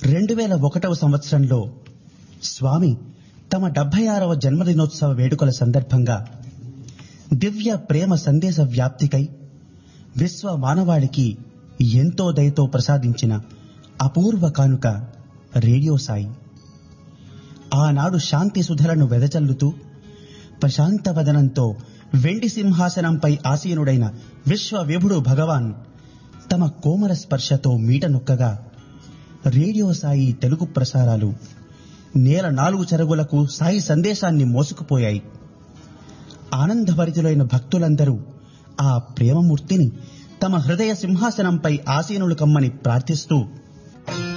రెండు వేల ఒకటవ సంవత్సరంలో స్వామి తమ డెబ్బై ఆరవ జన్మదినోత్సవ వేడుకల సందర్భంగా దివ్య ప్రేమ సందేశ వ్యాప్తికై విశ్వ మానవాళికి ఎంతో దయతో ప్రసాదించిన అపూర్వ కానుక రేడియో సాయి ఆనాడు శాంతి సుధలను వెదజల్లుతూ ప్రశాంత వదనంతో వెండి సింహాసనంపై ఆసీనుడైన విశ్వ విభుడు భగవాన్ తమ కోమల స్పర్శతో మీట నొక్కగా రేడియో సాయి తెలుగు ప్రసారాలు నేల నాలుగు చెరుగులకు సాయి సందేశాన్ని మోసుకుపోయాయి ఆనందభరితులైన భక్తులందరూ ఆ ప్రేమమూర్తిని తమ హృదయ సింహాసనంపై ఆసీనులు కమ్మని ప్రార్థిస్తూ